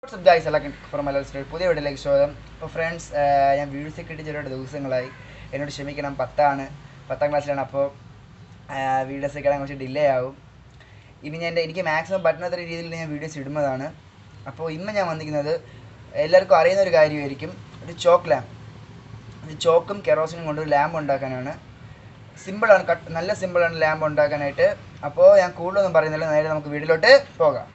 WhatsApp guys എല്ലാം from Malayalam state പുതിയ വീട്ടിലേക്ക് സ്വാഗതം അപ്പോൾ ഫ്രണ്ട്സ് ഞാൻ വീഡിയോസ് കിട്ടി ഒരുപാട് ദിവസങ്ങളായി എന്നോട് ക്ഷമിക്കണം പത്താണ് പത്താം ക്ലാസ്സിലാണ് അപ്പോൾ വീഡിയോസ് കിടാൻ കുറച്ച് ഡിലേ ആവും ഇനി ഞാൻ എൻ്റെ എനിക്ക് മാക്സിമം പറ്റുന്ന രീതിയിൽ ഞാൻ വീഡിയോസ് ഇടുന്നതാണ് അപ്പോൾ ഇന്ന് ഞാൻ വന്നിരിക്കുന്നത് എല്ലാവർക്കും അറിയുന്ന ഒരു കാര്യമായിരിക്കും ഒരു ചോക്ക് ലാമ്പ് ഇത് ചോക്കും കെറോസിനും കൊണ്ട് ഒരു ലാമ്പ് ഉണ്ടാക്കാനാണ് സിമ്പിളാണ് കട്ട് നല്ല സിമ്പിളാണ് ലാമ്പ് ഉണ്ടാക്കാനായിട്ട് അപ്പോൾ ഞാൻ കൂടുതലൊന്നും പറയുന്നില്ല നേരെ നമുക്ക് വീട്ടിലോട്ട് പോകാം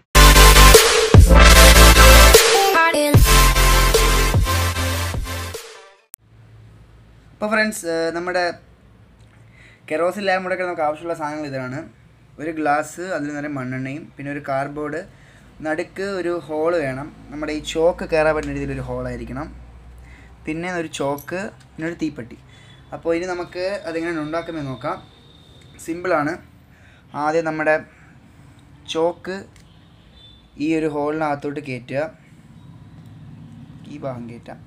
അപ്പോൾ ഫ്രണ്ട്സ് നമ്മുടെ കെറോസിൻ ലാമ്പ് ഉണ്ടാക്കാൻ നമുക്ക് ആവശ്യമുള്ള സാധനങ്ങൾ ഇതാണ് ഒരു ഗ്ലാസ് അതിൽ നിറയെ മണ്ണെണ്ണയും പിന്നെ ഒരു കാർഡ്ബോർഡ് നടുക്ക് ഒരു ഹോള് വേണം നമ്മുടെ ഈ ചോക്ക് കയറാൻ പറ്റുന്ന രീതിയിലൊരു ഹോളായിരിക്കണം പിന്നെ ഒരു ചോക്ക് പിന്നെ ഒരു തീപ്പെട്ടി അപ്പോൾ ഇനി നമുക്ക് അതെങ്ങനെ ഉണ്ടാക്കുമെന്ന് നോക്കാം സിമ്പിളാണ് ആദ്യം നമ്മുടെ ചോക്ക് ഈ ഒരു ഹോളിനകത്തോട്ട് കയറ്റുക ഈ ഭാഗം കയറ്റാം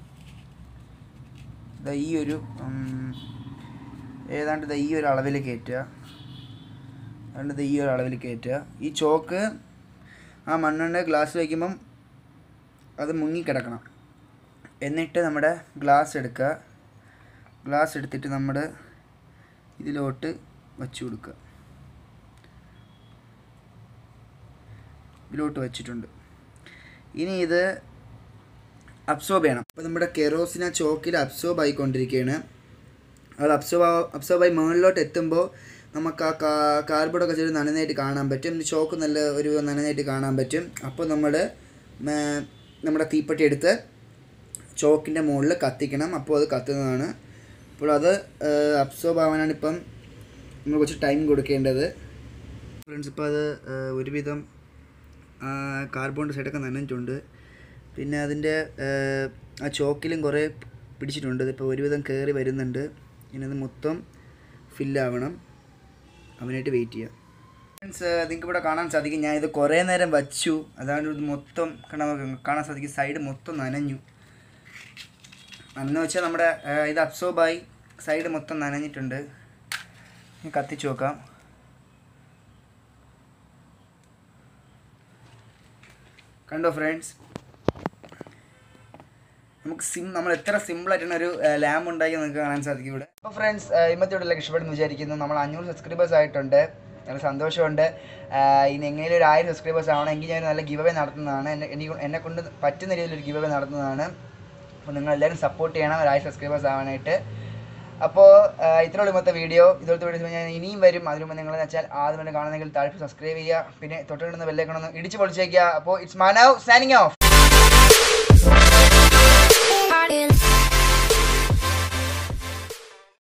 ദാ ഈ ഒരു ഉം, ഏതാണ്ട് ദാ ഈ ഒരു അളവിൽ കയറ്റുക അതുകൊണ്ട് ദാ ഈ ഒരു അളവിൽ കയറ്റുക ഈ ചോക്ക് ആ മണ്ണെണ്ണ ഗ്ലാസ് വയ്ക്കുമ്പം അത് മുങ്ങിക്കിടക്കണം എന്നിട്ട് നമ്മുടെ ഗ്ലാസ് എടുക്കുക ഗ്ലാസ് എടുത്തിട്ട് നമ്മുടെ ഇതിലോട്ട് വച്ചു കൊടുക്കുക ഇതിലോട്ട് വെച്ചിട്ടുണ്ട് ഇനി ഇത് അബ്സോർബ് ചെയ്യണം അപ്പോൾ നമ്മുടെ കെറോസിന ചോക്കിൽ അബ്സോർബ് ആയിക്കൊണ്ടിരിക്കുകയാണ് അത് അബ്സോർബ് അബ്സോർബ് ആയി മുകളിലോട്ട് എത്തുമ്പോൾ നമുക്ക് ആ കാ കാർബോർഡൊക്കെ ചെറിയ നനനായിട്ട് കാണാൻ പറ്റും ചോക്ക് നല്ല ഒരു നനനായിട്ട് കാണാൻ പറ്റും അപ്പോൾ നമ്മൾ നമ്മുടെ തീപ്പെട്ടി എടുത്ത് ചോക്കിൻ്റെ മുകളിൽ കത്തിക്കണം അപ്പോൾ അത് കത്തുന്നതാണ് അപ്പോൾ അത് അബ്സോർബ് ആവാനാണ് ഇപ്പം നമ്മൾ കുറച്ച് ടൈം കൊടുക്കേണ്ടത് ഫ്രണ്ട്സ് ഇപ്പോൾ അത് ഏഹ്, ഒരുവിധം കാർബോണിൻ്റെ സൈഡൊക്കെ നനഞ്ഞിട്ടുണ്ട് പിന്നെ അതിൻ്റെ ഏഹ്, ആ ചോക്കിലും കുറേ പിടിച്ചിട്ടുണ്ട് ഇതിപ്പോൾ ഒരുവിധം കയറി വരുന്നുണ്ട് ഇനി അത് മൊത്തം ഫില്ലാവണം അവനായിട്ട് വെയിറ്റ് ചെയ്യാം ഫ്രണ്ട്സ് നിങ്ങൾക്ക് ഇവിടെ കാണാൻ സാധിക്കും ഞാൻ ഇത് കുറേ നേരം വച്ചു അതാണ് ഇത് മൊത്തം കാണാൻ കാണാൻ സാധിക്കും സൈഡ് മൊത്തം നനഞ്ഞു നനഞ്ഞു വെച്ചാൽ നമ്മുടെ ഏഹ്, ഇത് അബ്സോർബായി സൈഡ് മൊത്തം നനഞ്ഞിട്ടുണ്ട് ഇനി കത്തിച്ച് നോക്കാം കണ്ടോ ഫ്രണ്ട്സ് നമുക്ക് സിം നമ്മൾ എത്ര സിമ്പിളായിട്ടാണ് ഒരു ലാമ്പ് ഉണ്ടാക്കി നമുക്ക് കാണാൻ സാധിക്കും ഇവിടെ അപ്പോൾ ഫ്രണ്ട്സ് ഇന്നത്തെ ഇവിടെ ഇഷ്ടപ്പെടുന്നു വിചാരിക്കുന്നു നമ്മൾ അഞ്ഞൂറ് സബ്സ്ക്രൈബേഴ്സ് ആയിട്ടുണ്ട് നല്ല സന്തോഷമുണ്ട് ആ, ഇനി എങ്ങനെയും ഒരു ആയിരം സബ്സ്ക്രൈബേഴ്സ് ആവണമെങ്കിൽ ഞാൻ നല്ല ഗിവ് അവേ നടത്തുന്നതാണ് എന്നെ എനിക്ക് എന്നെ കൊണ്ട് പറ്റുന്ന രീതിയിൽ ഒരു ഗിവ് അവേ നടത്തുന്നതാണ് അപ്പോൾ നിങ്ങൾ എല്ലാവരും സപ്പോർട്ട് ചെയ്യണം ഒരു ആയിരം സബ്സ്ക്രൈബേഴ്സ് ആവാനായിട്ട് അപ്പോൾ ഇത്രേ ഉള്ളൂ ഇന്നത്തെ വീഡിയോ ഇതുപോലത്തെ വീഡിയോസ് ഞാൻ ഇനിയും വരും അതിന് മുമ്പ് നിങ്ങൾ വെച്ചാൽ ആദ്യം തന്നെ കാണുന്നെങ്കിൽ താഴെ സബ്സ്ക്രൈബ് ചെയ്യുക പിന്നെ തൊട്ടുകിടുന്ന ബെല്ലേക്കണമെന്ന് ഇടിച്ച് പൊളിച്ചേക്കുക അപ്പോൾ ഇറ്റ്സ് മാനവ് സാനിങ് ഓഫ്